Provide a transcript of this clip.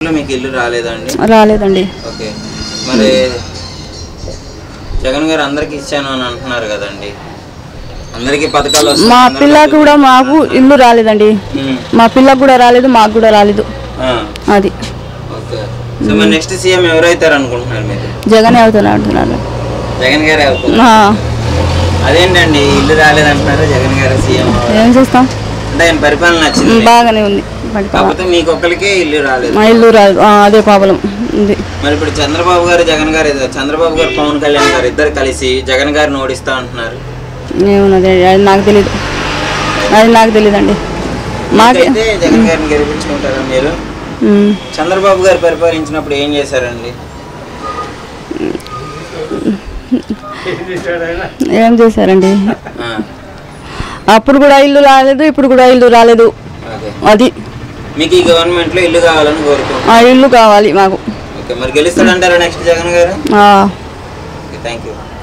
మీకు ఇల్లు రాలేదండి రాలేదండి ఓకే మరి జగన్ గారు అందరికి ఇచ్చాను అని అంటున్నారు కదండి అందరికి పథకాలు వస్తాయి, మా అందరికీ పిల్లకి కూడా మాకు ఇల్లు రాలేదండి ఉమ్, మా పిల్లకు కూడా రాలేదు మాకు కూడా రాలేదు ఆ, అది ఓకే సో మరి నెక్స్ట్ సీఎం ఎవరైతారు అనుకుంటున్నారు మీరు జగన్ అవుతున్నారు అంటున్నారు జగన్ గారే అవుతారు ఆ, అదేంటండి ఇల్లు రాలేదంటున్నారు జగన్ గారు సీఎం ఏం చేస్తాం అంటే ఆయన పరిపాలన నచ్చింది బాగానే ఉంది బయట కాకపోతే మీకు ఒక్కరికే ఇల్లు రాలేదు మా ఇల్లు రాదు ఆ, అదే ప్రాబ్లం ఉంది మరి ఇప్పుడు చంద్రబాబు గారు జగన్ గారు ఏదో- చంద్రబాబు గారు పవన్ కళ్యాణ్ గారు ఇద్దరు కలిసి జగన్ గారిని ఓడిస్తా అంటున్నారు ఏమున్నది అది నాకు తెలియదు అది నాకు తెలియదండి మాకే అయితే జగన్ గారిని గెలిపించుకుంటారా మీరు ఉమ్. చంద్రబాబు గారు పరిపాలించినప్పుడు ఏం చేశారండి ఏం చేశారండి ఆ, అప్పుడు కూడా ఇల్లు రాలేదు ఇప్పుడు కూడా ఇల్లు రాలేదు ఓకే అది మీకు ఈ గవర్నమెంట్ లో ఇల్లు కావాలని కోరుకుంటున్నాను ఆ ఇల్లు కావాలి మాకు ఓకే మరి గెలుస్తాడంటారా నెక్స్ట్ జగన్ గారు ఆ. Okay thank you